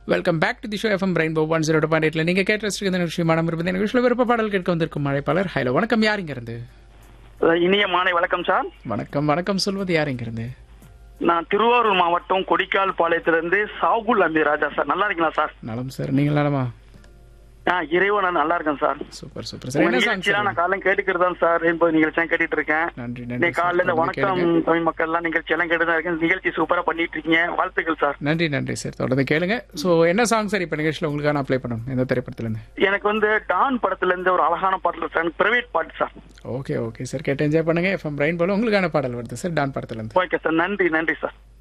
Welcome back to the show FM Rainbow one zero point எயிட்ல நீங்க கேட்ட இந்த நிகழ்ச்சி மனம் இருப்பது இந்த நிகழ்ச்சியில் விருப்ப பாடல் கேட்க வந்திருக்கும் மழைப்பாளர் ஹலோ வணக்கம் யார் இங்க இருந்து இனிய மாலை வணக்கம் சார் வணக்கம் வணக்கம் சொல்வது யார் இங்க இருந்து நான் திருவாரூர் மாவட்டம் கொடிக்கால் பாளையத்திலிருந்து சாகுல் அம்பி ராஜா சார் நல்லா இருக்கீங்களா சார் நலம் சார் நீங்க நலமா ஆ இறைவன் நான் நல்லா இருக்கேன் சார் சூப்பர் சூப்பர் சார் உங்க என்ன சாங் நிகழ்ச்சியெல்லாம் நான் காலையில கேட்டுக்கிறது தான் சார் ரெயின்போ நிகழ்ச்சியாக கேட்டுட்டு இருக்கேன் நன்றி நீ நன்றி காலையில இந்த சார். வணக்கம் கேளுங்க. தமிழ் மக்கள் எல்லாம் நிகழ்ச்சி எல்லாம் கேட்டு தான் இருக்கேன் நிகழ்ச்சி சூப்பரா பண்ணிட்டு இருக்கீங்க வாழ்த்துக்கள் சார் நன்றி நன்றி சார் தொடர்ந்து கேளுங்க ஸோ என்ன சாங் சார் இப்போ நிகழ்ச்சியில் உங்களுக்கான அப்ளை பண்ணணும் எந்த திரைப்படத்துல இருந்து எனக்கு வந்து டான் படத்துல இருந்து ஒரு அழகான பாடல் சார் பிரைவேட் பாட்டு சார் ஓகே ஓகே சார் கேட்டு என்ஜாய் பண்ணுங்க எஃப்எம் பிரைன் போல உங்களுக்கான பாடல் வருது சார் டான் படத்துல இருந்து ஓகே சார் நன்றி நன்றி சார்